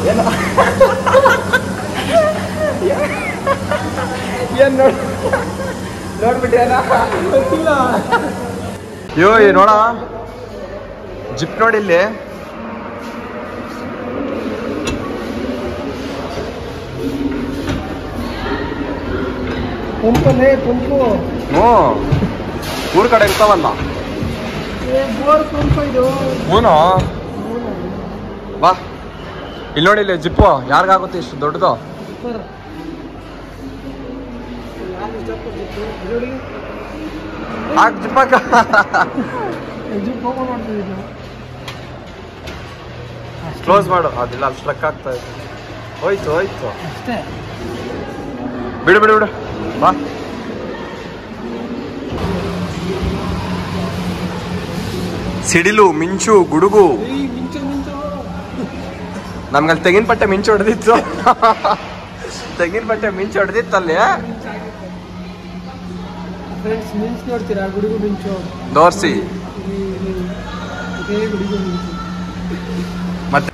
ಏನು ಏನ್ ನೋಡಿ ನೋಡ್ಬಿಟ್ರೇನ ಗೊತ್ತಿಲ್ಲ ಅಯ್ಯೋ ಈ ನೋಡ ಜಿಪ್ ನೋಡಿ ಇಲ್ಲಿ ಪಂಪಲ್ಲೇ ಪಂಪು ಹ್ಞೂ ಊರ್ ಕಡೆ ಇರ್ತಾವಲ್ಲ ಏ ಬೋರ್ ಪಂಪ ಇದು ಹ್ಞೂ ಬಾ ಇಲ್ಲಿ ನೋಡಿ ಇಲ್ಲಿ ಜಿಪ್ಪು ಯಾರಿಗಾಗುತ್ತೆ ಇಷ್ಟು ದೊಡ್ಡದು ಸೂಪರ್ ಯಾರು ಇಷ್ಟಪಟ್ಟಿತ್ತು ನೋಡಿ ಹಾಕ್ ಜಿಪ್ಪಾಕ ಇದು ಕೋಪ ಮಾಡ್ತಿದ್ವಿ ಕ್ಲೋಸ್ ಮಾಡು ಅದಿಲ್ಲ ಅಲ್ಲಿ ಸ್ಟ್ರಕ್ ಆಗ್ತಾ ಇದೆ ಹೋಯ್ತು ಹೋಯ್ತು ಅಷ್ಟೇ ಬಿಡು ಬಿಡು ಬಿಡು ಬಾ ಸಿಡಿಲು ಮಿಂಚು ಗುಡುಗು ಈ ಮಿಂಚು ಮಿಂಚು ನಮ್ಗಲ್ಲಿ ತೆಂಗಿನ ಪಟ್ಟೆ ಮಿಂಚು ಹೊಡೆದಿತ್ತು ತೆಂಗಿನ ಪಟ್ಟೆ ಮಿಂಚು ಹೊಡೆದಿತ್ತಲ್ಲಿ ಫ್ರೆಂಡ್ಸ್ ಮಿಂಚು ನೋಡ್ತೀರಾ ಗುಡುಗು ಮಿಂಚು ದೋರ್ಸಿ ಇಲ್ಲಿ ಇಲ್ಲಿ ಇದೇ ಗುಡುಗು ಮಿಂಚು ಮತ್ತೆ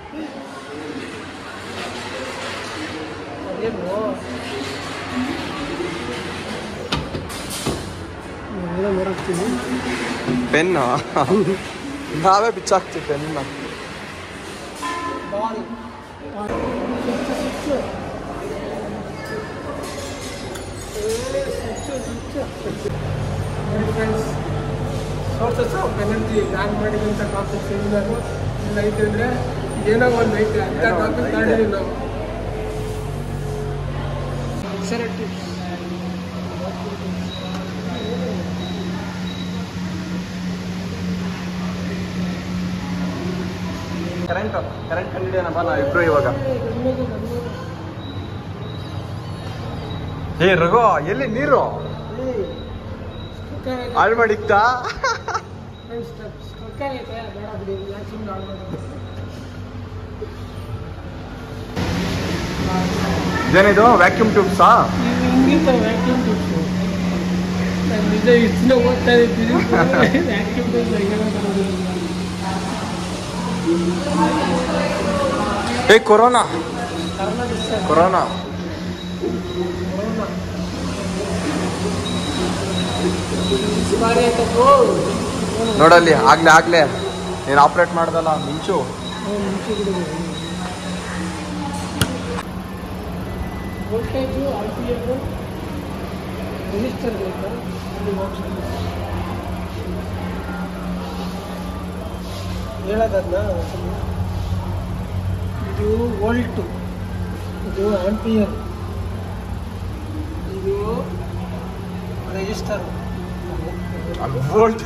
ಅದೇನು ಎಲ್ಲ ನೋಡಾಕ್ತೀನಿ ಪೆನ್ನು ನಾವೇ ಬಿಚ್ಚಾಕ್ತೀವಿ ಪೆನ್ನ ball switch sources of energy ನಾನು ಮಾಡಿದಂಥ ಟಾಪಿಕ್ ಸೆಮಿನಾರು ಇಲ್ಲ ಐತೆ ಅಂದರೆ ಏನೋ ಒಂದು ಐತೆ ಅಂತ ಟಾಪಿಕ್ ತಗೊಂಡಿದ್ದೀವಿ ನಾವು ಅಕ್ಷರ ಟಿಪ್ಸ್ ಕರೆಂಟ್ ಕರೆಂಟ್ ಕಂಡಿಡಿಯೋಣ ಬಾ ನಾವು ಇಬ್ರು ಇವಾಗ ಏ ರಘು ಎಲ್ಲಿ ನೀರು ಹಾಳು ಮಾಡಿಕ್ತಾ ಇದೇನಿದು ವ್ಯಾಕ್ಯೂಮ್ ಟ್ಯೂಬ್ಸಾ ವ್ಯಾಕ್ಯೂಮ್ ಟ್ಯೂಬ್ಸ್ ನಾನು ನಿಜ ಇಷ್ಟು ದಿನ ಓದ್ತಾ ಇದ್ದೀನಿ ವ್ಯಾಕ್ಯೂಮ್ ಟ್ಯೂಬ್ಸ್ ಏ ಕೊರೋನಾ ಕೊರೋನಾ ಬಾರಿ ಆಯ್ತಪ್ಪ ನೋಡಲ್ಲಿ ಆಗ್ಲೇ ಆಗ್ಲೇ ನೀನು ಆಪ್ರೇಟ್ ಮಾಡ್ದಲ್ಲ ಮಿಂಚು voltage R P F register ಬೇಕಾ ಅಲ್ಲಿ ಆಪ್ಷನ್ ಹೇಳೋದನ್ನ ಇದು ವೋಲ್ಟು ಇದು ಆಂಪಿಯರ್ ಇದು ರಿಜಿಸ್ಟರ್ ವೋಲ್ಟ್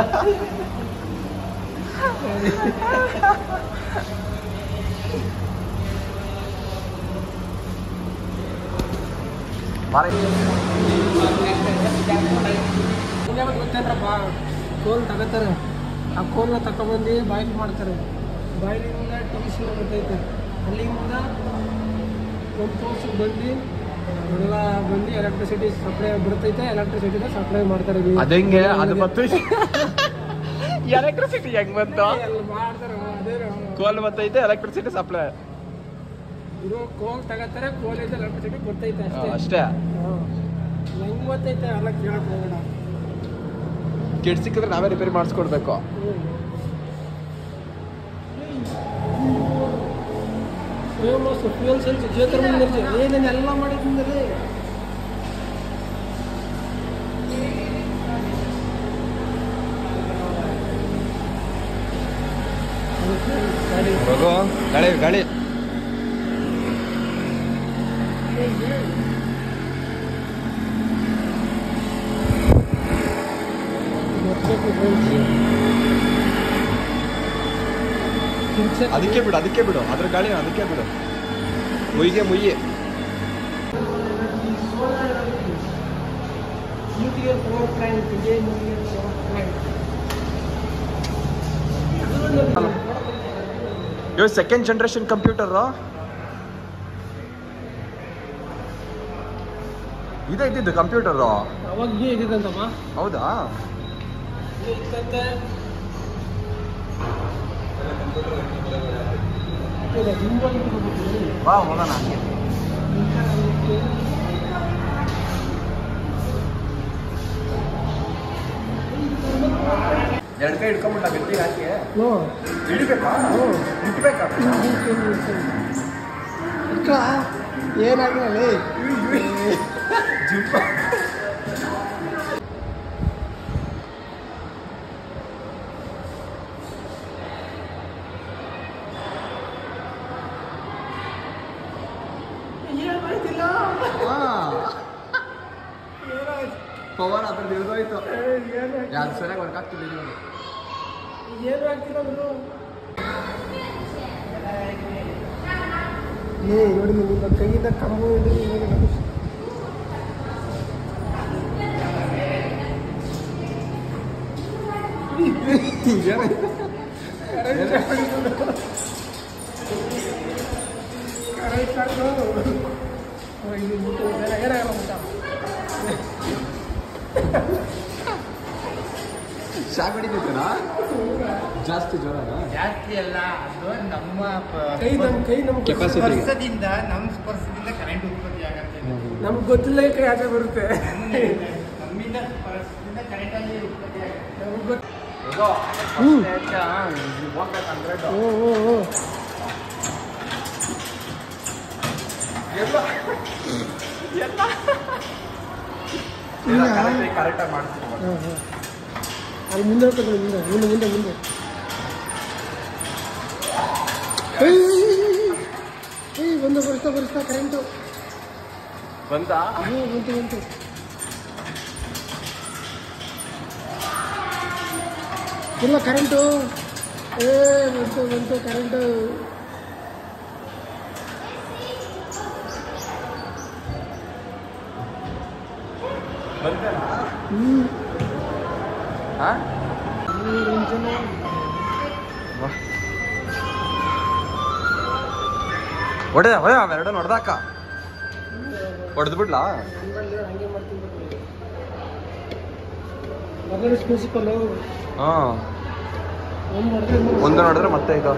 ಗೊತ್ತೇನ್ರಪ್ಪ ಕೋಲ್ ತಗೋತಾರೆ ಆ ಕೋಲ್ನ ತಗೊಬಂದು ಬಾಯ್ಲ್ ಮಾಡ್ತಾರೆ ಬಾಯ್ಲಿಂದ ಟಿ ಬರ್ತೈತೆ ಅಲ್ಲಿಂದ ಒಂದು ಸೋರ್ಸಿಗೆ ಬಂದು ಎಲ್ಲ ಬಂದು ಎಲೆಕ್ಟ್ರಿಸಿಟಿ ಸಪ್ಲೈ ಬರ್ತೈತೆ ಎಲೆಕ್ಟ್ರಿಸಿಟಿನ ಸಪ್ಲೈ ಮಾಡ್ತಾರೆ ಇಲ್ಲಿ. ಅದಂಗೆ ಅದು ಮತ್ತು ಎಲೆಕ್ಟ್ರಿಸಿಟಿ ಹೆಂಗ್ ಬಂತು ಅಲ್ಲಿ ಮಾಡ್ತಾರೆ ಅದೇ ಕೋಲ್ ಬತ್ತೈತೆ ಎಲೆಕ್ಟ್ರಿಸಿಟಿ ಸಪ್ಲೈ ಇರೋ ಕೋಲ್ ತಗೋತಾರೆ ಕೋಲಿಂದ ಎಲೆಕ್ಟ್ರಿಸಿಟಿ ಬರ್ತೈತೆ ಅಷ್ಟೇ ಅಷ್ಟೇ ಹಾಂ. ಹೆಂಗ್ ಬರ್ತೈತೆ ಎಲ್ಲ ಕೇಳಕ್ ಹೋಗೋಣ ಕೆಡ್ ಸಿಕ್ಕಿದ್ರೆ ನಾವೇ ರಿಪೇರಿ ಮಾಡಿಸ್ಕೊಡ್ಬೇಕು ಫೇಮಸ್ ಫ್ಯೂಯಲ್ ಸೆಲ್ಸ್ ಕ್ಷೇತ್ರ ಏನೇನೆಲ್ಲ ಮಾಡಿದ್ರೆ ಹೋಗು ಗಾಳಿ ಗಾಳಿ ಅದಕ್ಕೆ ಬಿಡು ಅದಕ್ಕೆ ಬಿಡು ಅದ್ರ ಗಾಳಿ ಅದಕ್ಕೆ ಬಿಡು ಮುಯ್ಗೆ ಮುಯ್ಯಿ ನ್ಯೂಕ್ಲಿಯರ್ ಪವರ್ ಪ್ಲಾಂಟ್ ಇದೆ ನ್ಯೂಕ್ಲಿಯರ್ ಪವರ್ ಪ್ಲಾಂಟ್ ಇವ್ ಸೆಕೆಂಡ್ ಜನರೇಷನ್ ಕಂಪ್ಯೂಟರ್ ಇದೆ ಇದ್ದಿದ್ದು ಕಂಪ್ಯೂಟರ್ ಅವಾಗ ಇದೇ ಇದ್ದಿದ್ದಂತಮ್ಮ ಹೌದಾ ಇದೇ ಇತ್ತಂತೆ ಇದೆ ಹಿಂಗಾಗಿ ಹೋಗ್ಬಿಟ್ಟಿದೆ ಬಾ ಹೋಗೋಣ ಹಂಗೆ ಎರಡು ಕೈ ಹಿಡ್ಕೊಂಬಿಟ್ಟ ಗಟ್ಟಿಗೆ ಹಾಕಿ ನೋ ಹಿಡಿಬೇಕಾ ಹಿಡ್ಬೇಕಾ ಅಕ್ಕ ಏನಾಗಿಲ್ಲ ಜಿಂಪ ಏನಾಯ್ತಿಲ್ಲ ಪವರ್ ಅದ್ರದ್ದು ಇಳ್ದೋಯ್ತು ಏನಾಯ್ತು ಯಾರು ಸರಿಯಾಗಿ ವರ್ಕ್ ಆಗ್ತಿಲ್ಲ ಇವಾಗ ಏನು ಆಗ್ತಿಲ್ಲ ಗುರು ಏ ನೋಡಿ ನಿಮ್ಮ ಕೈಯಿಂದ ಕಂಬ ಹಿಡಿದು ಇವಾಗ ಕರೆಕ್ಟ್ ಆಗಿ ಓ, ಇದು ಮುಟ್ಟು ಏನ- ಏನಾಗಲ್ಲ ಮುಟ್ಟ ಶಾಕ್ ಹೊಡಿತೈತನಾ ಜಾಸ್ತಿ ಜ್ವರನಾ ಜಾಸ್ತಿ ಅಲ್ಲ ಅದು ನಮ್ಮ ಪ- ಕೈ ನಮ್ಮ ಕೈ ನಮ್ಗೆ Capacity. ಸ್ಪರ್ಶದಿಂದ ನಮ್ಮ ಸ್ಪರ್ಶದಿಂದ ಕರೆಂಟ್ ಉತ್ಪತ್ತಿ ಆಗತ್ತೆ ನಮ್ಗೆ ಗೊತ್ತಿಲ್ಲ ಈ ಕೈ ಆಚೆ ಬರುತ್ತೆ ನಮ್ಮಿಂದ ಸ್ಪರ್ಶದಿಂದ ಕರೆಂಟ್ ಅಲ್ಲಿ ಉತ್ಪತ್ತಿ ಆಗತ್ತೆ ನಮ್ಗೆ ಗೊತ್ತು ಇದು ಹ್ಮ್. ಹೋಗ್ಬೇಕು ಹಂಡ್ರೆಡ್ ಓ ಓ ಓ ಎಲ್ಲ ಇಲ್ಲ. ಕರೆಕ್ಟಾಗಿ ಮಾಡ್ತೀನಿ ಹಾಂ ಹಾಂ ಅಲ್ಲಿ ಮುಂದೆ ಹೋಗ್ತದೆ ಮುಂದೆ ಮುಂದೆ ಮುಂದೆ ಮುಂದೆ ಏಯ್, ಏಯ್, ಏಯ್, ಏಯ್ ಬಂದು ಬರಿಸ್ತಾ ಬರಿಸ್ತಾ ಕರೆಂಟು ಬಂತಾ ಹ್ಞೂ ಬಂತು ಬಂತು ಇಲ್ಲ ಕರೆಂಟು ಏ ಬಂತು ಬಂತು ಕರೆಂಟು ಬಂತೇನಾ ಹ್ಞೂ ಹಾಂ ಒಂದು ಜನ ಹೊಡೆದ ಹೊಡೆ ಅವೆರಡು ಹೊಡೆದಾಕ ಹೊಡೆದು ಬಿಡ್ಲಾ ನಮ್ಮಲ್ಲಿ ಹಂಗೆ ಮಾಡ್ತೀನಿ ಮೊದಲು ಸ್ಪೆಸಿಫಲ್ ಹಾಂ ಒಂದು ಮಾಡಿದ್ರೆ ಒಂದು ನೋಡಿದ್ರೆ ಮತ್ತೆ ಇದು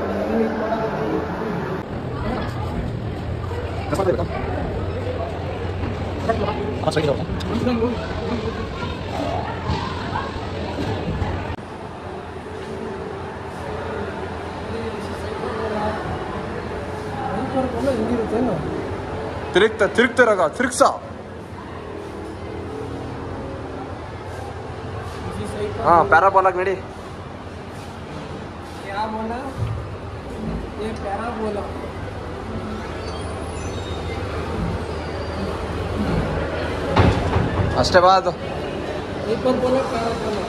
ಹೆಂಗಿರುತ್ತೇನು ತಿರುಗ್ತಾ ತಿರುಗ್ತಿರಾಗ ತಿರುಗ್ಸ ಹಾಂ ಪ್ಯಾರಾಬೋಲಾಗ್ ನಡಿ क्या बोला ये प्यारा बोला ಅಷ್ಟೇ ಬಾ ಅದು एक बार बोला प्यारा बोला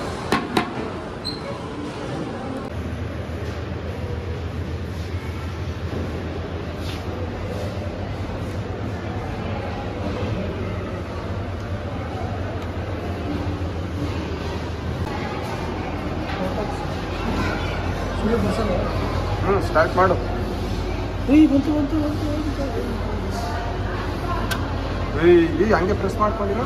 ಸುಮ್ಮನೆ ಬಸ್ಸಲ್ಲ ಹ್ಞೂ ಸ್ಟಾರ್ಟ್ ಮಾಡು ಏಯ್ ಬಂತು ಬಂತು ಬಂತು ಬಂತು ಏಯ್ ಈ ಹಂಗೆ ಪ್ರೆಸ್ ಮಾಡ್ಕೊಂಡಿರೋ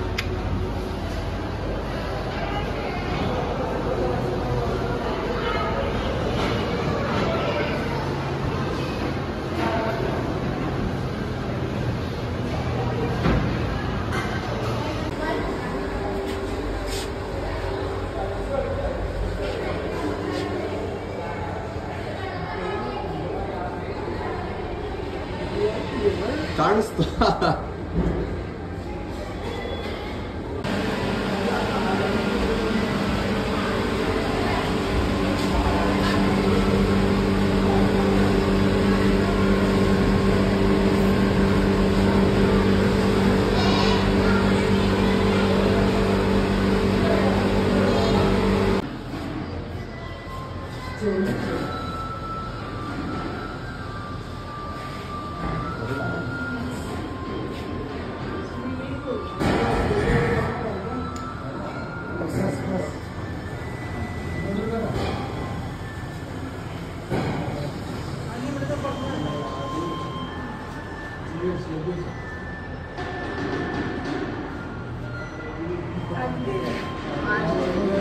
ಕಾಣಿಸ್ತು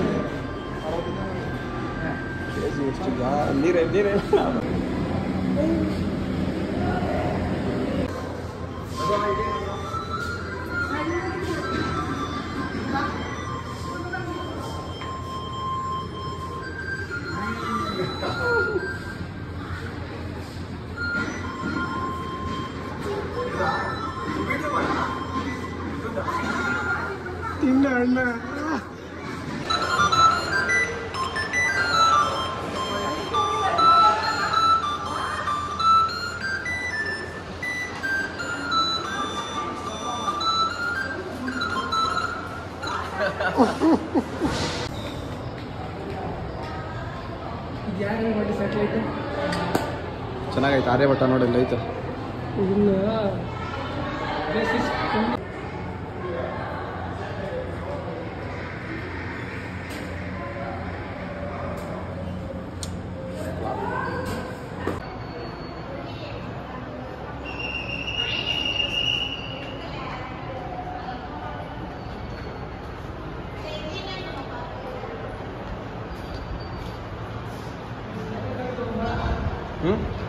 ನೀರೇ ನೀರೇ ಅಣ್ಣ ಇದು ಯಾರು ಮಾಡಿ ಸ್ಯಾಟಲೈಟ್ ಚೆನ್ನಾಗೈತೆ ಆರ್ಯಭಟ್ಟ ನೋಡಿ ಇಲ್ಲಿ ಐತೆ ಇದನ್ನ ಬೇಸಿಸ್ ಹ್ಞೂ